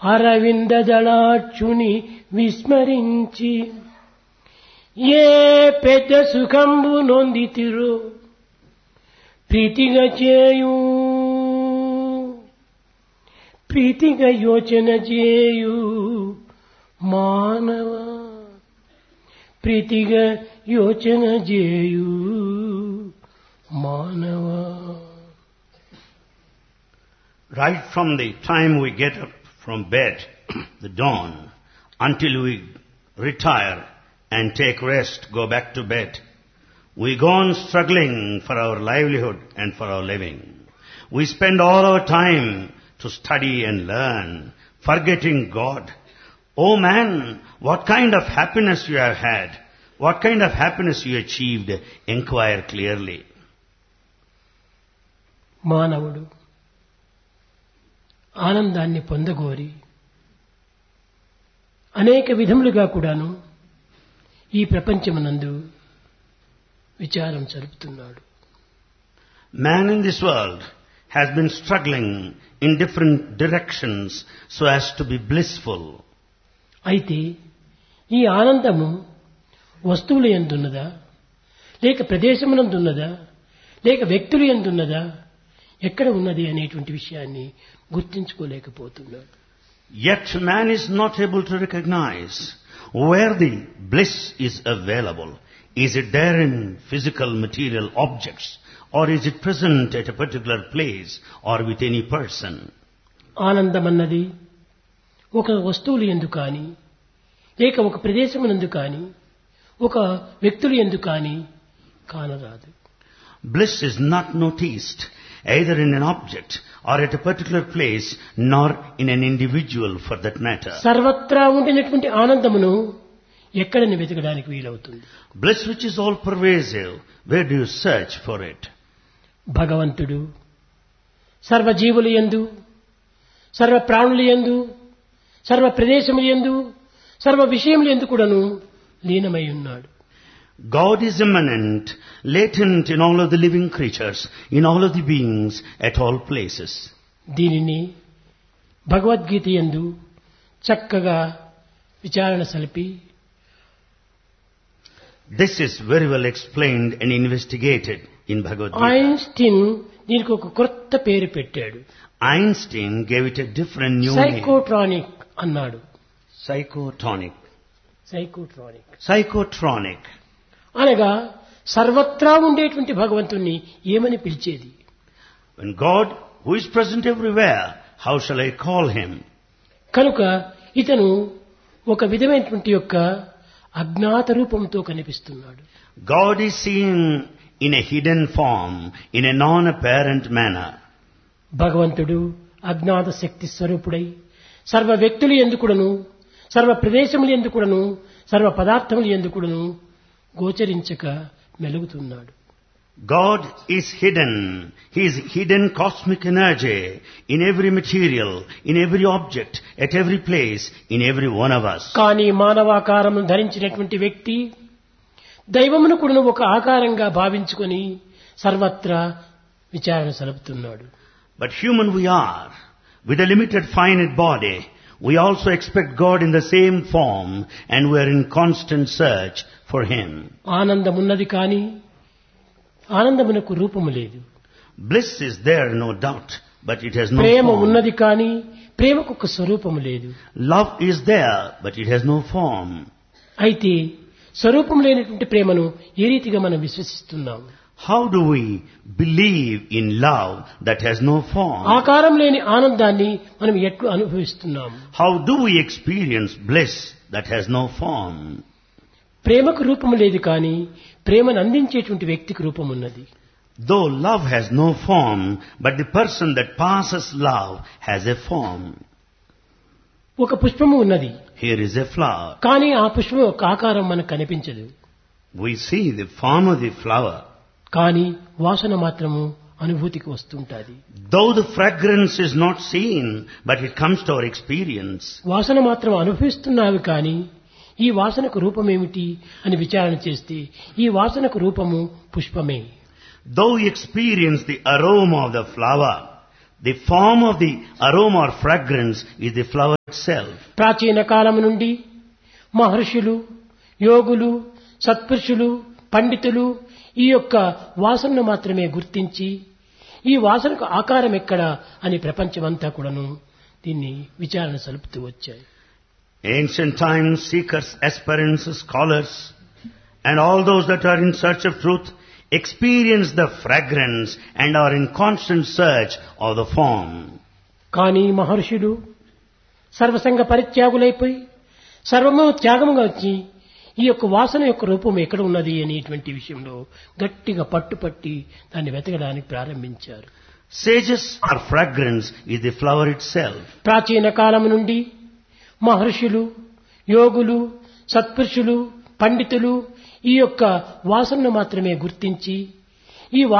అరవింద దళాక్షుని విస్మరించి ఏ పెద్ద సుఖంబు నొందితిరో ప్రీతిగా చేయు ప్రీతిగా యోచన చేయు మానవ ప్రీతిగా యోచన చేయు మానవ Right from the time we get up from bed, the dawn, until we retire and take rest, go back to bed, we go on struggling for our livelihood and for our living. We spend all our time to study and learn, forgetting God. Oh man, what kind of happiness you have had, what kind of happiness you achieved, inquire clearly. మానవుడు ఆనందాన్ని పొందగోరి అనేక విధములుగా కూడాను ఈ ప్రపంచమునందు విచారం జరుపుతున్నాడు Man in this world has been struggling in different directions so as to be blissful. అయితే ఈ ఆనందము వస్తువులు ఎందున్నదా లేక ప్రదేశమునందున్నదా లేక వ్యక్తులు ఎందున్నదా ఎక్కడ ఉన్నది అనేటువంటి విషయాన్ని గుర్తించుకోలేకపోతున్నాడు Yet man is not able to recognize where the bliss is available. Is it there in physical material objects or is it present at a particular place or with any person? ఆనందమన్నది ఒక వస్తువులు ఎందు కానీ లేక ఒక ప్రదేశమునందు కానీ ఒక వ్యక్తులు ఎందు కానీ కానరాదు Bliss is not noticed either in an object or at a particular place nor in an individual for that matter. సర్వత్రా ఉండినటువంటి ఆనందమును ఎక్కడని వెతకడానికి వీలవుతుంది Bliss which is all pervasive, where do you search for it? భగవంతుడు సర్వజీవులు ఎందు సర్వ ప్రాణులు ఎందు సర్వ ప్రదేశములు ఎందు సర్వ విషయములు ఎందు కూడాను లీనమై ఉన్నాడు God is immanent, latent in all of the living creatures, in all of the beings, at all places. దీనిని భగవద్గీత ఎందు చక్కగా విచారణ సలిపి This is very well explained and investigated in Bhagavad Gita. Einstein దీనికి ఒక కొత్త పేరు పెట్టాడు Einstein gave it a different new name. సైకోట్రానిక్ అన్నాడు Psychotonic. సైకోట్రానిక్ Psychotronic. అనగా సర్వత్రా ఉండేటువంటి భగవంతుణ్ణి ఏమని పిలిచేది When God, who is present everywhere, how shall I call him? కనుక ఇతను ఒక విధమైనటువంటి యొక్క అజ్ఞాత రూపంతో కనిపిస్తున్నాడు God is seen in a hidden form, in a non-apparent manner. భగవంతుడు అజ్ఞాత శక్తి స్వరూపుడై సర్వ వ్యక్తులు ఎందుకుడను సర్వ ప్రదేశములు ఎందుకుడను సర్వ పదార్థములు ఎందుకుడను గోచరించక మెలుగుతున్నాడు God is hidden. He is hidden cosmic energy in every material, in every object, at every place, in every one of us. కానీ మానవాకారమును ధరించినటువంటి వ్యక్తి దైవమును కూడా ఒక ఆకారంగా భావించుకొని సర్వత్రా విచారణ సలుపుతున్నాడు But human we are. With a limited finite body, we also expect God in the same form and we are in constant search for Him. ఆనందమున్నది కానీ ఆనందమునకు రూపము లేదు Bliss is there, no doubt, but it has no Prema form. ఉన్నది కానీ ప్రేమకు ఒక స్వరూపము లేదు Love is there, but it has no form. అయితే స్వరూపం లేనటువంటి ప్రేమను ఏ రీతిగా మనం విశ్వసిస్తున్నాం How do we believe in love that has no form? ఆకారం లేని ఆనందాన్ని మనం ఎట్లు అనుభవిస్తున్నాం How do we experience bliss that has no form? ప్రేమకు రూపము లేదు కానీ ప్రేమను అందించేటువంటి వ్యక్తికి రూపం ఉన్నది Though love has no form, but the person that passes love has a form. ఒక పుష్పము ఉన్నది Here is a flower. కానీ ఆ పుష్పం యొక్క ఆకారం మనకు కనిపించదు We see the form of the flower. కానీ వాసన మాత్రము అనుభూతికి వస్తుంటాది Though the fragrance is not seen, but it comes to our experience. వాసన మాత్రం అనుభవిస్తున్నావి కానీ ఈ వాసనకు రూపమేమిటి అని విచారణ చేస్తే ఈ వాసనకు రూపము పుష్పమే Though we experience the aroma of the flower, the form of the aroma or fragrance is the flower itself. ప్రాచీన కాలం నుండి మహర్షులు యోగులు సత్పురుషులు పండితులు ఈ యొక్క వాసనను మాత్రమే గుర్తించి ఈ వాసనకు ఆకారం ఎక్కడ అని ప్రపంచమంతా కూడాను దీన్ని విచారణ సలుపుతూ వచ్చాయి Ancient times, seekers, aspirants, scholars, and all those that are in search of truth experience the fragrance and are in constant search of the form. కానీ మహర్షులు సర్వసంగ పరిత్యాగులైపోయి సర్వము త్యాగముగా వచ్చి ఈ యొక్క వాసన యొక్క రూపం ఎక్కడ ఉన్నది అనేటువంటి విషయంలో గట్టిగా పట్టుపట్టి దాన్ని వెతకడానికి ప్రారంభించారు Sages are fragrance is the flower itself. ప్రాచీన కాలం నుండి మహర్షులు యోగులు సత్పురుషులు పండితులు ఈ యొక్క వాసనను మాత్రమే గుర్తించి ఈ